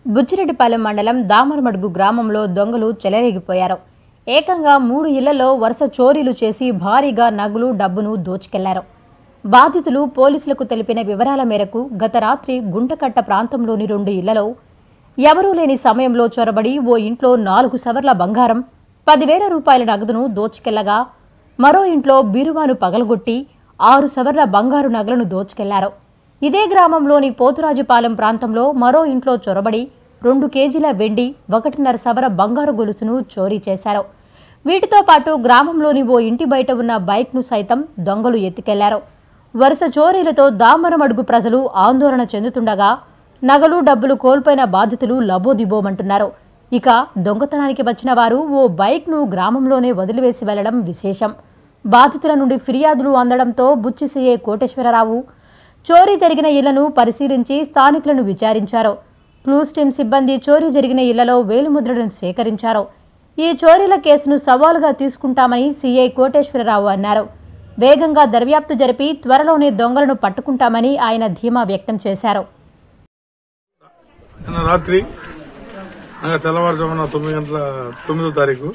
బుచ్చిరెడ్డిపాలెం మండలం దామరమడుగు గ్రామంలో దొంగలు చెలరేగిపోయారు ఏకంగా మూడు ఇళ్లలో వరుస చోరీలు చేసి భారీగా నగలు డబ్బును దోచుకెళ్లారు బాధితులు పోలీసులకు తెలిపిన వివరాల మేరకు గత రాత్రి గుంటకట్ట ప్రాంతంలోని రెండు ఇళ్లలో ఎవరూ లేని సమయంలో చొరబడి ఓ ఇంట్లో నాలుగు సవర్ల బంగారం పదివేల రూపాయల నగదును దోచుకెళ్లగా మరో ఇంట్లో బీరువాను పగలగొట్టి ఆరు సవర్ల బంగారు నగలను దోచుకెళ్లారు ఇదే గ్రామంలోని పోతురాజుపాలెం ప్రాంతంలో మరో ఇంట్లో చొరబడి రెండు కేజీల వెండి ఒకటిన్నర సవర బంగారు గొలుసును చోరీ చేశారు వీటితో పాటు గ్రామంలోని ఓ ఇంటి బయట ఉన్న బైక్ను సైతం దొంగలు ఎత్తుకెళ్లారు వరుస చోరీలతో దామరమడుగు ప్రజలు ఆందోళన చెందుతుండగా నగలు డబ్బులు కోల్పోయిన బాధితులు లబోదిబోమంటున్నారు ఇక దొంగతనానికి వచ్చిన వారు ఓ బైక్ను గ్రామంలోనే వదిలివేసి వెళ్లడం విశేషం బాధితుల నుండి ఫిర్యాదులు అందడంతో బుచ్చి సీఏ కోటేశ్వరరావు చోరీ జరిగిన ఇళ్లను పరిశీలించి స్థానికులను విచారించారు క్లూస్ టీం సిబ్బంది చోరీ జరిగిన ఇళ్లలో వేలిముద్రలను సేకరించారు ఈ చోరీల కేసును సవాలుగా తీసుకుంటామని సీఐ కోటేశ్వరరావు అన్నారు వేగంగా దర్యాప్తు జరిపి త్వరలోనే దొంగలను పట్టుకుంటామని ఆయన ధీమా వ్యక్తం చేశారు నిన్న రాత్రి అనగా తెల్లవారుజామున తొమ్మిది గంటల తొమ్మిదో తారీఖు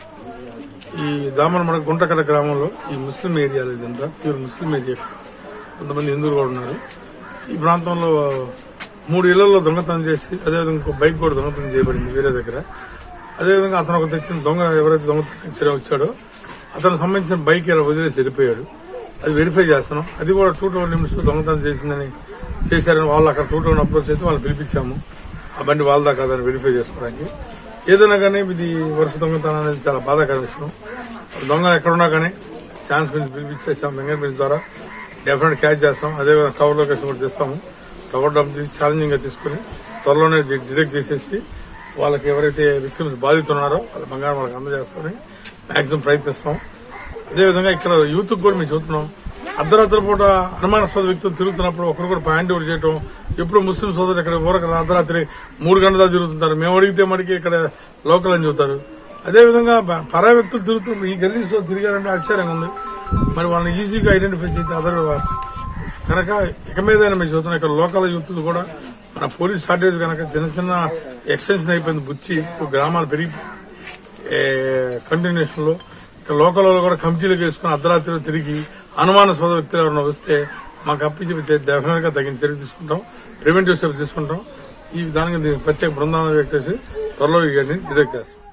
ఈ దామనమడ గుంటకల గ్రామంలో ఈ ముస్లిం ఏరియాలో ఇదంతా ప్యూర్ ముస్లిం ఏరియా కొంతమంది హిందువులు కూడా ఉన్నారు ఈ ప్రాంతంలో మూడు ఇళ్లలో దొంగతనం చేసి అదేవిధంగా ఇంకో బైక్ కూడా దొంగతనం చేయబడింది వేరే దగ్గర అదేవిధంగా అతను ఒక తెచ్చిన దొంగ ఎవరైతే దొంగతనం తెచ్చారో వచ్చాడో అతను సంబంధించిన బైక్ ఇలా వదిలేసి వెళ్ళిపోయాడు అది వెరిఫై చేస్తున్నాం అది కూడా టూ టౌన్ లిమిట్స్ దొంగతనం చేసిందని చేశారని వాళ్ళు అక్కడ టూ టౌన్ అప్రోచ్ అయితే వాళ్ళు పిలిపించాము ఆ బండి వాళ్ళదా కాదని వెరిఫై చేసుకోవడానికి ఏదైనా కానీ ఇది వరుస దొంగతనం అనేది చాలా బాధాకర విషయం దొంగలు ఎక్కడున్నా కానీ ఛాన్స్ మీద పిలిపించేసాం ఫింగర్ ప్రింట్స్ ద్వారా డెఫినెట్ క్యాచ్ చేస్తాం అదే కవర్ లొకేషన్ కూడా తెస్తాము కవర్ డబ్బు తీసి ఛాలెంజింగ్ గా తీసుకుని త్వరలోనే డిటెక్ట్ చేసేసి వాళ్ళకి ఎవరైతే విక్టిమ్స్ బాధితున్నారో వాళ్ళ బంగారం వాళ్ళకి అందజేస్తామని మాక్సిమం ప్రయత్నిస్తాం అదేవిధంగా ఇక్కడ యూత్ కూడా మేము చూస్తున్నాం అర్ధరాత్రి పూట అనుమానాస్పద వ్యక్తులు తిరుగుతున్నప్పుడు ఒకరు కూడా పాయింట్ అవుట్ చేయటం ఎప్పుడు ముస్లిం సోదరులు ఇక్కడ ఊరక అర్ధరాత్రి మూడు గంటల దాకా తిరుగుతుంటారు మేము అడిగితే మడికి ఇక్కడ లోకల్ అని చెబుతారు అదేవిధంగా బ- పరాయి వ్యక్తులు తిరుగుతున్నారు ఈ గల్లీస్ లో తిరిగారంటే ఆశ్చర్యంగా ఉంది మరి వాళ్ళని ఈజీగా ఐడెంటిఫై చేస్తే అదర్ కనుక ఇక మీద మేము చూస్తున్నాం ఇక్కడ లోకల్ యూత్ కూడా మన పోలీస్ షార్టేజ్ కనుక చిన్న చిన్న ఎక్స్టెన్షన్ అయిపోయింది బుచ్చి ఇప్పుడు గ్రామాలు పెరిగి కంటిన్యూషన్ లో ఇక్కడ లోకల్ వాళ్ళు కూడా కమిటీలకు వేసుకుని అర్ధరాత్రిలో తిరిగి అనుమానాస్పద వ్యక్తులు ఎవరైనా వస్తే మాకు అప్పించి డెఫినెట్ గా తగిన చర్య తీసుకుంటాం ప్రివెంటివ్ స్టెప్ తీసుకుంటాం ఈ దానికి ప్రత్యేక బృందాలను వ్యక్తి చేసి త్వరలో ఇవన్నీ డిటెక్ట్ చేస్తాం